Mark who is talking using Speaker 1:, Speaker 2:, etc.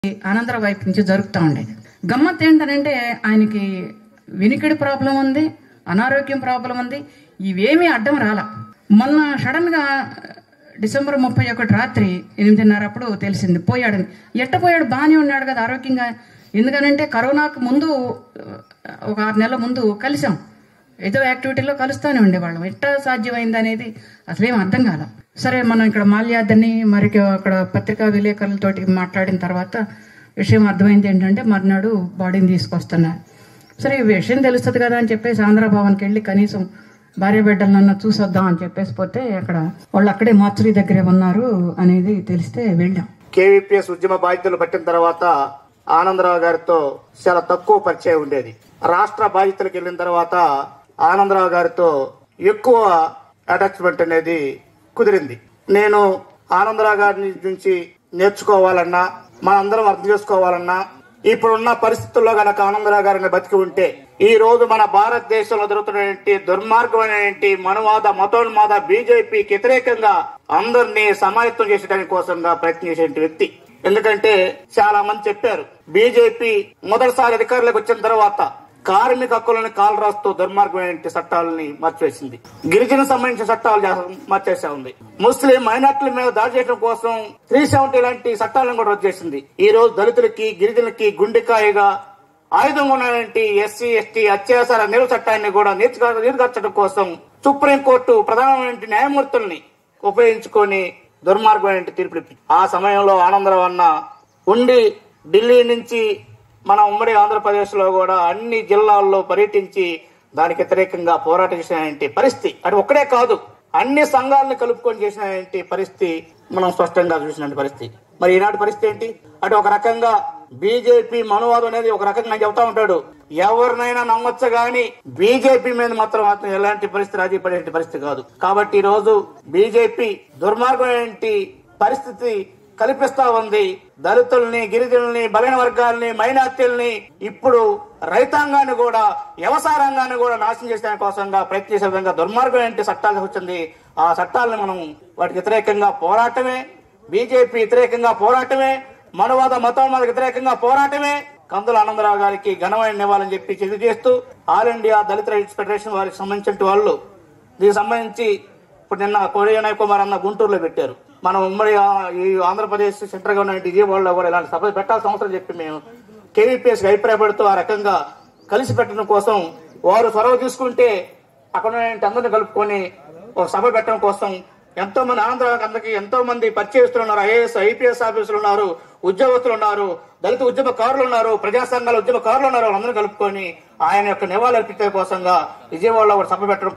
Speaker 1: ఆనందరావు వైపు నుంచి జరుగుతూ ఉండేది గమ్మత్ ఏంటనంటే ఆయనకి వినికిడి ప్రాబ్లం ఉంది అనారోగ్యం ప్రాబ్లం ఉంది ఇవేమీ అడ్డం రాల మొన్న సడన్ గా డిసెంబర్ ముప్పై ఒకటి రాత్రి ఎనిమిదిన్నర అప్పుడు తెలిసింది పోయాడని ఎట్ట పోయాడు బాగానే ఉన్నాడు కదా ఆరోగ్యంగా ఎందుకనంటే కరోనాకు ముందు ఒక ఆరు నెలల ముందు కలిసాం ఏదో యాక్టివిటీలో కలుస్తూనే ఉండేవాళ్ళం ఎట్లా సాధ్యమైంది అనేది అసలేం అర్థం కాల సరే మనం ఇక్కడ మాల్యాదని మరి అక్కడ పత్రికా విలేకరులతోటి మాట్లాడిన తర్వాత విషయం అర్థమైంది ఏంటంటే మర్నాడు బాడీని తీసుకొస్తున్నారు సరే ఈ విషయం తెలుస్తుంది కదా అని చెప్పేసి ఆంధ్రభవన్కి వెళ్ళి కనీసం భార్య బిడ్డలన్నా చూసొద్దాం అని చెప్పేసి పోతే అక్కడ వాళ్ళు అక్కడే మార్చురీ దగ్గరే ఉన్నారు అనేది తెలిస్తే వెళ్ళాం
Speaker 2: కేవీపీఎస్ ఉద్యమ బాధ్యతలు పట్టిన తర్వాత ఆనందరావు గారితో చాలా తక్కువ పరిచయం ఉండేది రాష్ట్ర బాధ్యతలకు వెళ్ళిన తర్వాత ఆనందరావు గారితో ఎక్కువ అటాచ్మెంట్ అనేది కుదిరింది నేను ఆనందరావు గారి నుంచి నేర్చుకోవాలన్నా మనందరం అర్థం చేసుకోవాలన్నా ఇప్పుడున్న పరిస్థితుల్లో గనక ఆనందరావు గారిని బతికి ఉంటే ఈ రోజు మన భారతదేశంలో జరుగుతున్నటువంటి దుర్మార్గమైనటువంటి మనువాద మతోన్మాద బీజేపీకి వ్యతిరేకంగా అందరినీ సమాయత్తం చేసేదాని కోసంగా ప్రయత్నం చేసే వ్యక్తి ఎందుకంటే చాలా మంది చెప్పారు బీజేపీ మొదటిసారి అధికారులకు వచ్చిన తర్వాత కార్మిక హక్కులను కాలు రాస్తూ దుర్మార్గమైన చట్టాలని మార్చివేసింది గిరిజన సంబంధించిన చట్టాలు చేస- మార్చేసా ఉంది ముస్లిం మైనార్టీల మీద దాడి చేయడం కోసం త్రీ సెవెంటీ లాంటి చట్టాలను కూడా రద్దు చేసింది ఈ రోజు దళితులకి గిరిజనులకి గుండెకాయగా ఆయుధంగా ఉన్నటువంటి ఎస్సీ ఎస్టీ అత్యాచార నిలువ చట్టాన్ని కూడా నీరుగార్చడం కోసం సుప్రీంకోర్టు ప్రధానమైన న్యాయమూర్తుల్ని ఉపయోగించుకొని దుర్మార్గమైన తీర్పు ఇప్పింది. ఆ సమయంలో ఆనందరావు అన్న ఉండి ఢిల్లీ నుంచి మన ఉమ్మడి ఆంధ్రప్రదేశ్ లో కూడా అన్ని జిల్లాల్లో పర్యటించి దానికి వ్యతిరేకంగా పోరాటం చేసినటువంటి పరిస్థితి అది ఒక్కడే కాదు అన్ని సంఘాలను కలుపుకొని చేసినటువంటి పరిస్థితి మనం స్పష్టంగా చూసిన పరిస్థితి మరి ఈనాటి పరిస్థితి ఏంటి అటు ఒక రకంగా బీజేపీ మనువాదం అనేది ఒక రకంగా చెబుతా ఉంటాడు ఎవరినైనా నమ్మొచ్చు గాని బీజేపీ మీద మాత్రం మాత్రం ఎలాంటి పరిస్థితి రాజీ పడే పరిస్థితి కాదు కాబట్టి ఈ రోజు బీజేపీ దుర్మార్గమైన పరిస్థితి కల్పిస్తా ఉంది దళితుల్ని గిరిజనుల్ని బలైన వర్గాల్ని మైనార్టీల్ని ఇప్పుడు రైతాంగాన్ని కూడా వ్యవసాయ రంగాన్ని కూడా నాశనం చేసే కోసంగా ప్రయత్నం చేసే విధంగా దుర్మార్గమైన చట్టాలు వచ్చింది ఆ చట్టాలను మనం వాటికి వ్యతిరేకంగా పోరాటమే బీజేపీ వ్యతిరేకంగా పోరాటమే మనవాద మతోన్మాద వ్యతిరేకంగా పోరాటమే కందుల ఆనందరావు గారికి ఘనమైన నివాళని చెప్పి తెలియజేస్తూ all India Dalit rights federation వారికి సంబంధించిన వాళ్ళు దీనికి సంబంధించి ఇప్పుడు నిన్న కొరియనాయ్ కుమార్ అన్న గుంటూరులో పెట్టారు మనం ఉమ్మడి ఆ- ఈ ఆంధ్రప్రదేశ్ సెంట్రల్ గవర్నమెంట్ విజయవాడలో కూడా ఇలాంటి సభ పెట్టాల్సిన అవసరం చెప్పి మేము కేవీపీఎస్ అభిప్రాయపడుతూ ఆ రకంగా కలిసి పెట్టడం కోసం వారు చొరవ తీసుకుంటే అక్కడ ఉన్నటువంటి అందరిని కలుపుకొని ఒక సభ పెట్టడం కోసం ఎంతో మంది ఆంధ్ర అందరికి ఎంతో మంది పరిచయస్తులు ఉన్నారు ఐఏఎస్ ఐపీఎస్ ఆఫీసులు ఉన్నారు ఉద్యోగస్తులు ఉన్నారు దళిత ఉద్యమకారులు ఉన్నారు ప్రజా సంఘాల ఉద్యమకారులు ఉన్నారు వాళ్ళందరూ కలుపుకొని ఆయన యొక్క నివాళులు అర్పించే కోసంగా విజయవాడలో ఒక సభ పెట్టడం